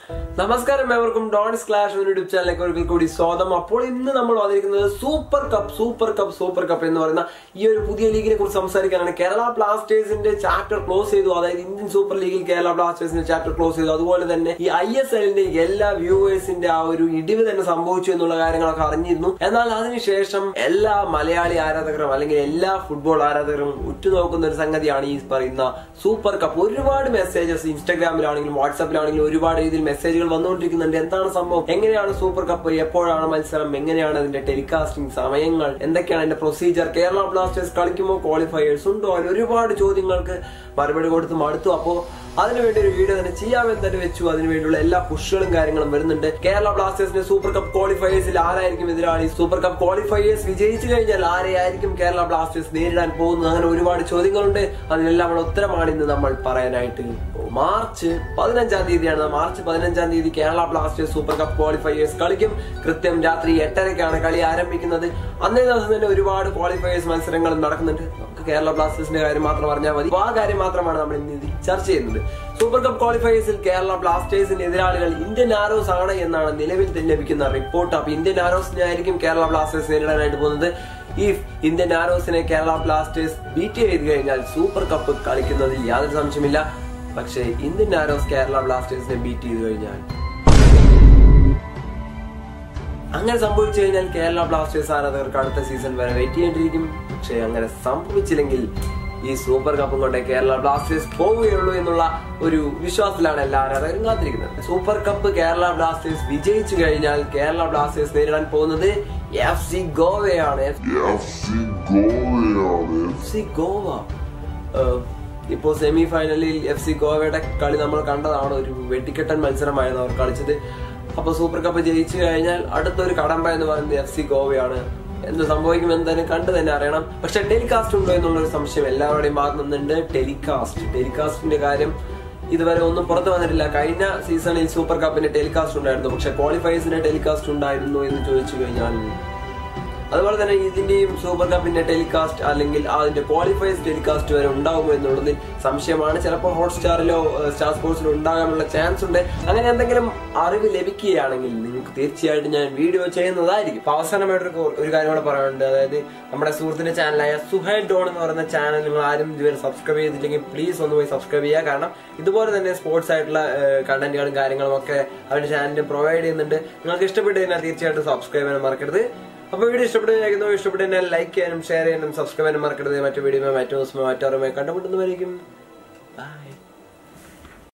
നമസ്കാരം ഏവർക്കും dawns clash YouTube ചാനലിലേക്ക് ഒരിക്കൽ കൂടി സ്വാഗതം അപ്പോൾ ഇന്ന് നമ്മൾ വന്നിരിക്കുന്നത് super cup super cup super cup എന്ന് പറയുന്ന ഈ ഒരു പുതിയ ലീഗിനെ കുറിച്ച് സംസാരിക്കാനാണ് കേരള ബ്ലാസ്റ്റേഴ്സിന്റെ ചാപ്റ്റർ ക്ലോസ് ചെയ്തു അതായത് ഇന്ത്യൻ സൂപ്പർ ലീഗിൽ കേരള ബ്ലാസ്റ്റേഴ്സിന്റെ ചാപ്റ്റർ ക്ലോസ് ചെയ്തു അതുപോലെ തന്നെ ഈ ഐ എസ് എല്ലിന്റെ എല്ലാ വ്യൂവേഴ്സിന്റെ ആ ഒരു ഇടിവ് തന്നെ സംഭവിച്ചു എന്നുള്ള കാര്യങ്ങളൊക്കെ അറിഞ്ഞിരുന്നു എന്നാൽ അതിനുശേഷം എല്ലാ മലയാളി ആരാധകരും അല്ലെങ്കിൽ എല്ലാ ഫുട്ബോൾ ആരാധകരും ഉറ്റുനോക്കുന്ന ഒരു സംഗതിയാണ് ഈ പറയുന്ന സൂപ്പർ കപ്പ് ഒരുപാട് മെസ്സേജസ് ഇൻസ്റ്റാഗ്രാമിലാണെങ്കിലും വാട്സാപ്പിലാണെങ്കിലും ഒരുപാട് രീതിയിൽ മെസ്സേജുകൾ വന്നുകൊണ്ടിരിക്കുന്നുണ്ട് എന്താണ് സംഭവം എങ്ങനെയാണ് സൂപ്പർ കപ്പ് എപ്പോഴാണ് മത്സരം എങ്ങനെയാണ് അതിന്റെ ടെലികാസ്റ്റിംഗ് സമയങ്ങൾ എന്തൊക്കെയാണ് അതിന്റെ പ്രൊസീജിയർ കേരള ബ്ലാസ്റ്റേഴ്സ് കളിക്കുമോ ക്വാളിഫയേഴ്സ് ഉണ്ടോ അങ്ങനെ ഒരുപാട് ചോദ്യങ്ങൾക്ക് മറുപടി കൊടുത്ത് മടുത്തു അപ്പോ അതിനുവേണ്ടി ഒരു വീഡിയോ തന്നെ ചെയ്യാമെന്ന് തന്നെ വെച്ചു അതിനുവേണ്ടിയുള്ള എല്ലാ പുഷുകളും കാര്യങ്ങളും വരുന്നുണ്ട് കേരള ബ്ലാസ്റ്റേഴ്സിന്റെ സൂപ്പർ കപ്പ് ക്വാളിഫയേഴ്സിൽ ആരായിരിക്കും എതിരാളി സൂപ്പർ കപ്പ് ക്വാളിഫയേഴ്സ് വിജയിച്ചു കഴിഞ്ഞാൽ ആരെയായിരിക്കും കേരള ബ്ലാസ്റ്റേഴ്സ് നേരിടാൻ പോകുന്നത് അങ്ങനെ ഒരുപാട് ചോദ്യങ്ങളുണ്ട് അതിനെല്ലാം ഉള്ള ഉത്തരമാണ് ഇന്ന് നമ്മൾ പറയാനായിട്ട് പോകുന്നത്. മാർച്ച് പതിനഞ്ചാം തീയതിയാണ് മാർച്ച് പതിനഞ്ചാം തീയതി Kerala Blasters super cup qualifiers കളിക്കും കൃത്യം രാത്രി എട്ടരയ്ക്കാണ് കളി ആരംഭിക്കുന്നത് അന്നേ ദിവസം തന്നെ ഒരുപാട് ക്വാളിഫയേഴ്സ് മത്സരങ്ങൾ നടക്കുന്നുണ്ട് നമുക്ക് കേരള ബ്ലാസ്റ്റേഴ്സിന്റെ കാര്യം മാത്രം പറഞ്ഞാൽ മതി അപ്പൊ ആ കാര്യം മാത്രമാണ് നമ്മൾ ഇന്ന് ഇതിൽ ചർച്ച ചെയ്യുന്നത് സൂപ്പർ കപ്പ് ക്വാളിഫയേഴ്സിൽ കേരള ബ്ലാസ്റ്റേഴ്സിന്റെ എതിരാളികൾ ഇന്ത്യൻ ആരോസ് ആണ് എന്നാണ് നിലവിൽ തന്നെ ലഭിക്കുന്ന റിപ്പോർട്ട് അപ്പൊ ഇന്ത്യൻ ആരോസിനെ ആയിരിക്കും കേരള ബ്ലാസ്റ്റേഴ്സ് നേരിടാനായിട്ട് പോകുന്നത് ഇഫ് ഇന്ത്യൻ ആരോസിനെ കേരള ബ്ലാസ്റ്റേഴ്സ് ബീറ്റ് ചെയ്ത് കഴിഞ്ഞാൽ സൂപ്പർ കപ്പ് കളിക്കുന്നതിൽ യാതൊരു സംശയമില്ല പക്ഷേ ഇന്ത്യൻ ആരോസ് കേരള ബ്ലാസ്റ്റേഴ്സിനെ ബീറ്റ് ചെയ്ത് കഴിഞ്ഞാൽ അങ്ങനെ സംഭവിച്ചു കഴിഞ്ഞാൽ കേരള ബ്ലാസ്റ്റേഴ്സ് ആരാധകർക്ക് അടുത്ത സീസൺ വരെ വെയിറ്റ് ചെയ്യേണ്ടിയിരിക്കും പക്ഷേ അങ്ങനെ സംഭവിച്ചില്ലെങ്കിൽ ഈ സൂപ്പർ കപ്പും കൊണ്ട് കേരള ബ്ലാസ്റ്റേഴ്സ് പോവുകയുള്ളൂ എന്നുള്ള ഒരു വിശ്വാസത്തിലാണ് എല്ലാ ആരാധകരും കാത്തിരിക്കുന്നത് സൂപ്പർ കപ്പ് കേരള ബ്ലാസ്റ്റേഴ്സ് വിജയിച്ചു കഴിഞ്ഞാൽ കേരള ബ്ലാസ്റ്റേഴ്സ് നേരിടാൻ പോകുന്നത് എഫ് സി ഗോവയാണ് FC Goleade. F C Goa ഏഹ്, ഇപ്പോ സെമി ഫൈനലിൽ എഫ് സി ഗോവയുടെ കളി നമ്മൾ കണ്ടതാണ് ഒരു വെട്ടിക്കെട്ടൻ മത്സരമായിരുന്നു അവർ കളിച്ചത് അപ്പൊ സൂപ്പർ കപ്പ് ജയിച്ചു കഴിഞ്ഞാൽ അടുത്തൊരു കടമ്പ എന്ന് പറയുന്നത് എഫ് സി ഗോവയാണ് എന്ത് സംഭവിക്കുമെന്ന് തന്നെ കണ്ടു തന്നെ അറിയണം പക്ഷെ ടെലികാസ്റ്റ് ഉണ്ടോ എന്നുള്ളൊരു സംശയം എല്ലാവരുടെയും ഭാഗത്ത് നിന്നുണ്ട് ടെലികാസ്റ്റ് ടെലികാസ്റ്റിന്റെ കാര്യം ഇതുവരെ ഒന്നും പുറത്തു വന്നിട്ടില്ല കഴിഞ്ഞ സീസണിൽ സൂപ്പർ കപ്പിന്റെ ടെലികാസ്റ്റ് ഉണ്ടായിരുന്നു പക്ഷെ ക്വാളിഫയേഴ്സിന്റെ ടെലികാസ്റ്റ് ഉണ്ടായിരുന്നു എന്ന് ചോദിച്ചു കഴിഞ്ഞാൽ അതുപോലെ തന്നെ ഇതിന്റെയും സൂപ്പർ കപ്പിന്റെ ടെലികാസ്റ്റ് അല്ലെങ്കിൽ അതിന്റെ ക്വാളിഫയേഴ്സ് ടെലികാസ്റ്റ് വരെ ഉണ്ടാകുമോ എന്നുള്ളതിൽ സംശയമാണ് ചിലപ്പോൾ ഹോട്ട്സ്റ്റാറിലോ ഏഹ്, സ്റ്റാർ സ്പോർട്സിലോ ഉണ്ടാകാനുള്ള ചാൻസ് ഉണ്ട് അങ്ങനെ എന്തെങ്കിലും അറിവ് ലഭിക്കുകയാണെങ്കിൽ നിങ്ങൾക്ക് തീർച്ചയായിട്ടും ഞാൻ വീഡിയോ ചെയ്യുന്നതായിരിക്കും അപ്പൊ അവസാനമായിട്ട് ഒരു ഒരു കാര്യം കൂടെ പറയാനുണ്ട് അതായത് നമ്മുടെ സുഹൃത്തിന്റെ ചാനലായ സുഹൈൽ ഡോൺ എന്ന് പറയുന്ന ചാനൽ നിങ്ങൾ ആരും ഇതുവരെ സബ്സ്ക്രൈബ് ചെയ്തില്ലെങ്കിൽ പ്ലീസ് ഒന്ന് പോയി സബ്സ്ക്രൈബ് ചെയ്യുക കാരണം ഇതുപോലെ തന്നെ സ്പോർട്സ് ആയിട്ടുള്ള കണ്ടന്റുകളും കാര്യങ്ങളും ഒക്കെ അവരുടെ ചാനലിൽ പ്രൊവൈഡ് ചെയ്യുന്നുണ്ട് നിങ്ങൾക്ക് ഇഷ്ടപ്പെട്ടു കഴിഞ്ഞാൽ തീർച്ചയായിട്ടും സബ്സ്ക്രൈബ് ചെയ്യാൻ മറക്കരുത് അപ്പൊ വീഡിയോ ഇഷ്ടപ്പെടുന്നു ഇഷ്ടപ്പെട്ടു കഴിഞ്ഞാൽ ലൈക്ക് ചെയ്യാനും ഷെയർ ചെയ്യാനും സബ്സ്ക്രൈബ് ചെയ്യാനും മറക്കരുത് മറ്റു വീഡിയോ മറ്റു ദിവസം മറ്റോറുമായി കണ്ടുമുട്ടുന്നവരായിരിക്കും